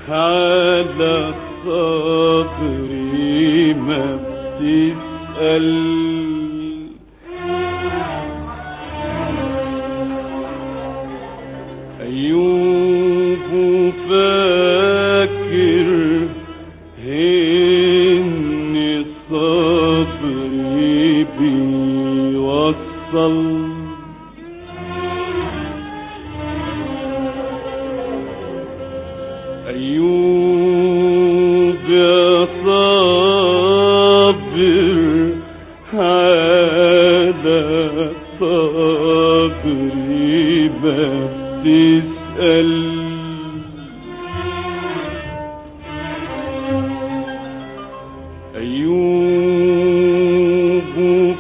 على صدري ما بتسأل أيوب فاكر إن صبري بيوصل أيوب يا صابر على صبري ما تسأل أيوب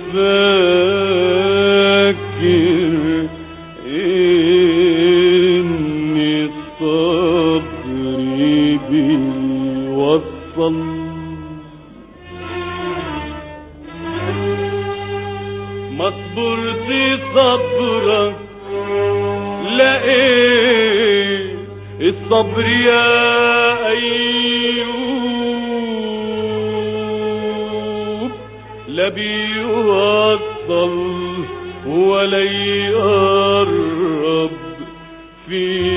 فاكر إن الصبر بيوصل ما صبرت صبرك لقيت الصبر يا أيوب لا بيوصل ولا يقرب في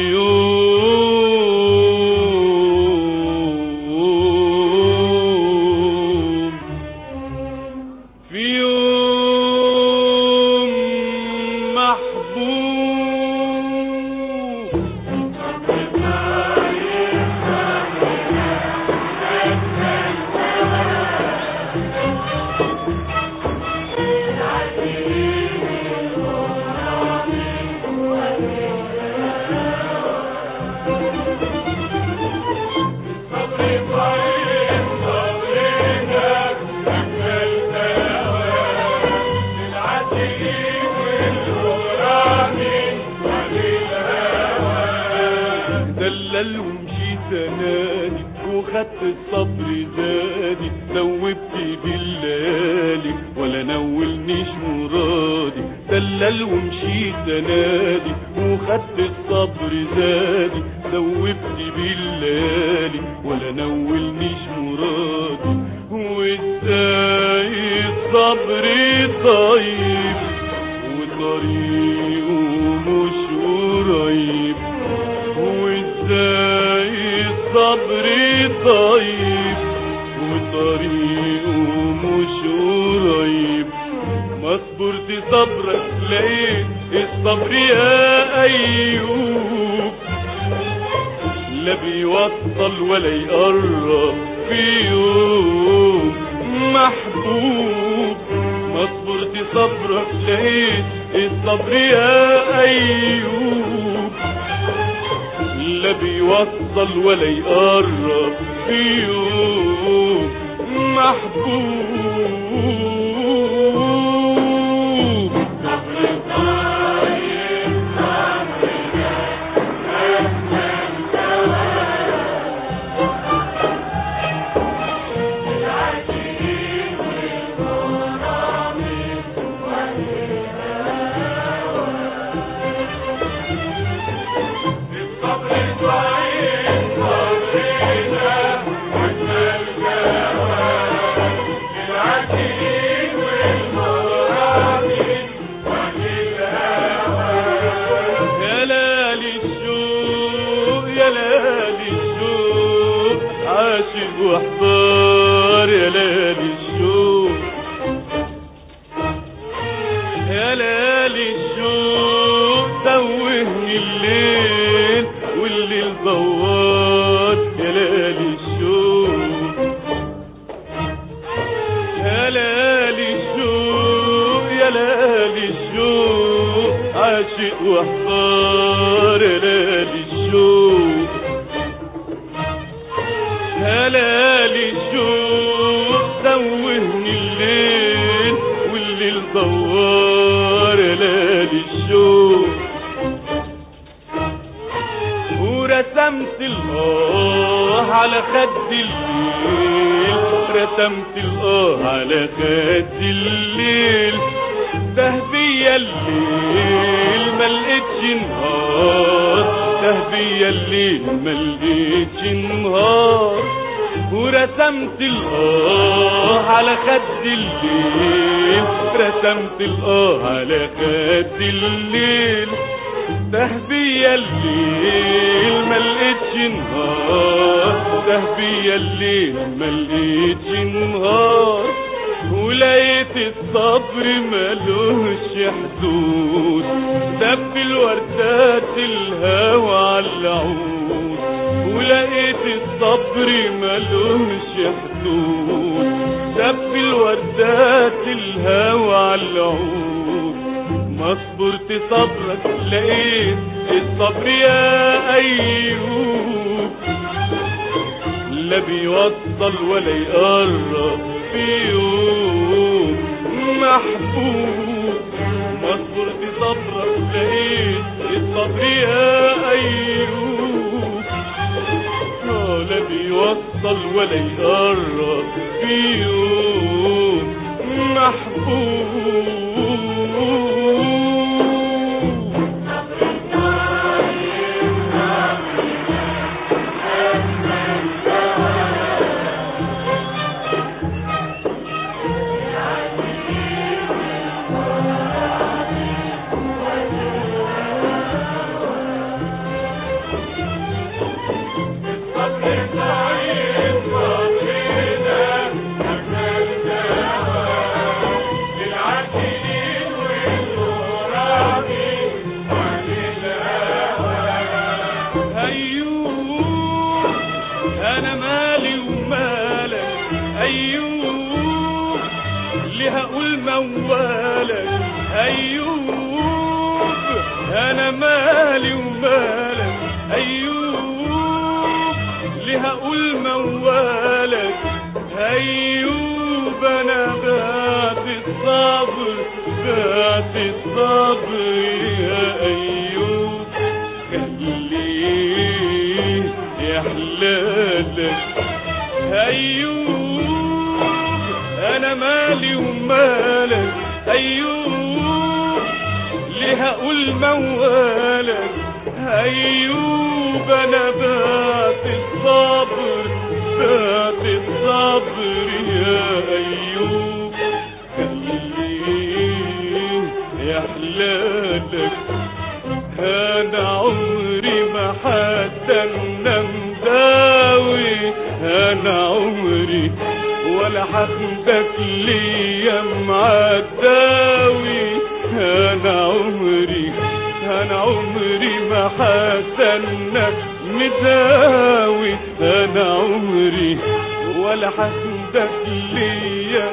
يوم في يوم محبوب دلل ومشيت اناني وخدت الصبر زادي ثوبت بالليالي ولا نولنيش مرادي دلل ومشيت انادي وخدت الصبر زادي ثوبت بالليالي ولا نولنيش مرادي وازاي الصبر طيب وطريقه مش قريب وازاي الصبر طيب وطريقه مش قريب ما صبرت صبرك لقيت الصبر يا ايوب لا بيوصل ولا يقرب في يوم محبوب ما صبرت صبرك لقيت الصبر يا ايوب لا بيوصل ولا يقرب في يوم محبوب يا لالي الشوق يا لالي الشوق عاشق واحضار يا لالي الشوق يا لالي الشوق توهني الليل والليل دوار يا لالي الشوق يا لالي الشوق يا لالي الشوق عاشق واحضار يا لالي الشوق يا لالي الشوق توهني الليل والليل دوار يا لالي الشوق ورسمت الآه على خد الليل رسمت الآه على خد الليل تهبية الليل ملقتش نهار تهبية الليل ملقتش نهار رسمت الآه على خد الليل رسمت الآه على خد الليل تهبي الليل ما لقيتش نهار تهبي الليل ما لقيتش نهار ولقيت الصبر ملوش حدود دب الوردات الهوى على العود ولقيت الصبر ملوش حدود دب الوردات الهوى على العود ما صبرت صبرك لقيت الصبر يا ايوب لا بيوصل ولا يقرب في يوم محبوب ما صبرت صبرك لقيت الصبر يا ايوب آه لا بيوصل ولا يقرب في يوم محبوب أيوب أنا مالي ومالك أيوب ليه هقول موالك أيوب أنا مالي ومالك أيوب ليه هقول موالك أيوب أنا بات الصبر بات الصبر يا أيوب خليه يحلالك أيوب أنا مالي ومالك أيوب ليه هقول موالك أيوب أنا بات الصبر بات الصبر يا أيوب خليه يحلالك انا عمري ما حتى مداوي انا عمري ولا حخدك ليا معداوي انا عمري انا عمري ما حسنك مداوي انا عمري ولا حسدك ليا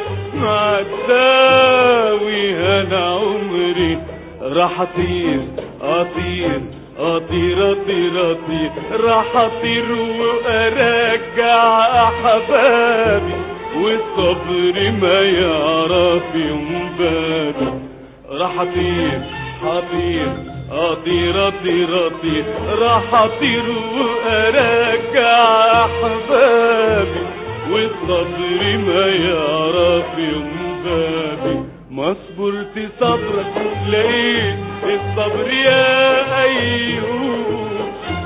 معداوي انا عمري راح اطير اطير اطير اطير اطير راح اطير وارجع احبابي والصبر ما يعرف يوم بابي راح اطير اطير اطير اطير اطير راح اطير وارجع احبابي والصبر ما يعرف يوم بابي ما صبرت صبرك لقيت الصبر يا ايوب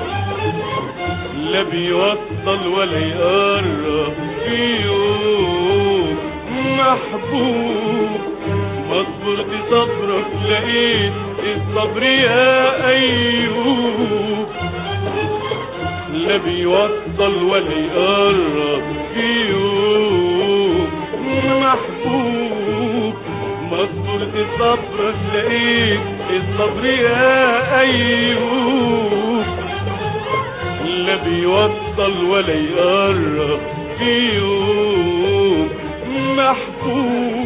لا بيوصل ولا يقرب في يوم محبوب ما صبرت صبرك لقيت الصبر يا ايوب لا بيوصل ولا يقرب في يوم محبوب ما صبرت صبرك لقيت الصبر يا ايوب لا بيوصل ولا يقرب في يوم محبوب